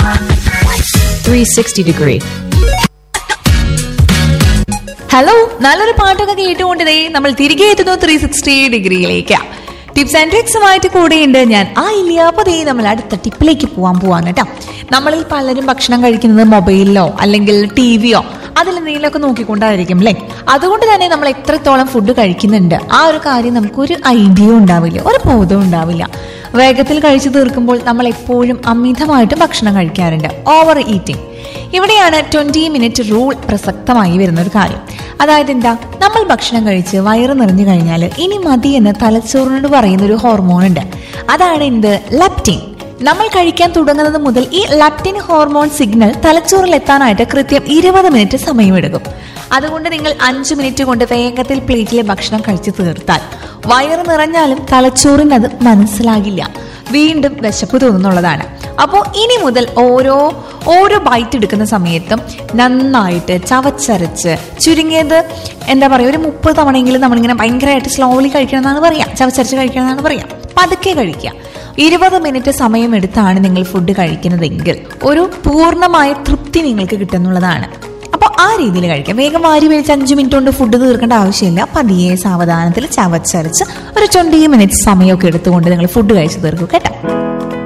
360 degree. Hello നല്ലൊരു പാട്ടൊക്കെ കേട്ടുകൊണ്ട് ദേ നമ്മൾ തിരികെ എത്തുന്നു ത്രീ സിക്സ്റ്റി ഡിഗ്രിയിലേക്ക് ടിപ്സ് ആൻഡ് ട്രിക്സുമായിട്ട് കൂടെയുണ്ട് ഞാൻ ആ ഇല്ല അപ്പൊ ദേ നമ്മൾ അടുത്ത ടിപ്പിലേക്ക് പോവാൻ പോവാണ് കേട്ടോ നമ്മളിൽ പലരും ഭക്ഷണം കഴിക്കുന്നത് മൊബൈലിലോ അല്ലെങ്കിൽ ടി വിയോ അതിലെന്തെങ്കിലുമൊക്കെ നോക്കിക്കൊണ്ടായിരിക്കും അല്ലേ അതുകൊണ്ട് തന്നെ നമ്മൾ എത്രത്തോളം ഫുഡ് കഴിക്കുന്നുണ്ട് ആ ഒരു കാര്യം നമുക്കൊരു ഐഡിയ ഉണ്ടാവില്ല ഒരു ബോധം ഉണ്ടാവില്ല വേഗത്തിൽ കഴിച്ചു തീർക്കുമ്പോൾ നമ്മൾ എപ്പോഴും അമിതമായിട്ട് ഭക്ഷണം കഴിക്കാറുണ്ട് ഓവർ ഈറ്റിംഗ് ഇവിടെയാണ് ട്വന്റി മിനിറ്റ് റൂൾ പ്രസക്തമായി വരുന്ന ഒരു കാര്യം അതായത് എന്താ നമ്മൾ ഭക്ഷണം കഴിച്ച് വയറ് നിറഞ്ഞു കഴിഞ്ഞാൽ ഇനി മതി എന്ന് തലച്ചോറിനോട് പറയുന്ന ഒരു ഹോർമോൺ ഉണ്ട് അതാണ് എന്ത് ലെപ്റ്റിൻ നമ്മൾ കഴിക്കാൻ തുടങ്ങുന്നത് മുതൽ ഈ ലാപ്റ്റിൻ ഹോർമോൺ സിഗ്നൽ തലച്ചോറിൽ എത്താനായിട്ട് കൃത്യം ഇരുപത് മിനിറ്റ് സമയമെടുക്കും അതുകൊണ്ട് നിങ്ങൾ അഞ്ച് മിനിറ്റ് കൊണ്ട് വേഗത്തിൽ പ്ലേറ്റിലെ ഭക്ഷണം കഴിച്ചു തീർത്താൽ വയറ് നിറഞ്ഞാലും തലച്ചോറിന് അത് മനസ്സിലാകില്ല വീണ്ടും വിശപ്പ് തോന്നുന്നുള്ളതാണ് അപ്പോൾ ഇനി മുതൽ ഓരോ ഓരോ ബൈറ്റ് എടുക്കുന്ന സമയത്തും നന്നായിട്ട് ചവച്ചരച്ച് ചുരുങ്ങിയത് എന്താ പറയുക ഒരു മുപ്പത് തവണയെങ്കിലും നമ്മളിങ്ങനെ ഭയങ്കരമായിട്ട് സ്ലോലി കഴിക്കണം എന്നാണ് പറയാം ചവച്ചരച്ച് കഴിക്കണം എന്നാണ് പറയാം പതുക്കെ കഴിക്കുക ഇരുപത് മിനിറ്റ് സമയം എടുത്താണ് നിങ്ങൾ ഫുഡ് കഴിക്കുന്നതെങ്കിൽ ഒരു പൂർണ്ണമായ തൃപ്തി നിങ്ങൾക്ക് കിട്ടുന്നുള്ളതാണ് അപ്പോൾ ആ രീതിയിൽ കഴിക്കാം വേഗം വാരി വലിച്ച് അഞ്ച് മിനിറ്റ് കൊണ്ട് ഫുഡ് തീർക്കേണ്ട ആവശ്യമില്ല പതിയെ സാവധാനത്തിൽ ചവച്ചരച്ച് ഒരു ട്വന്റി മിനിറ്റ്സ് സമയമൊക്കെ എടുത്തുകൊണ്ട് നിങ്ങൾ ഫുഡ് കഴിച്ച് തീർക്കും കേട്ടോ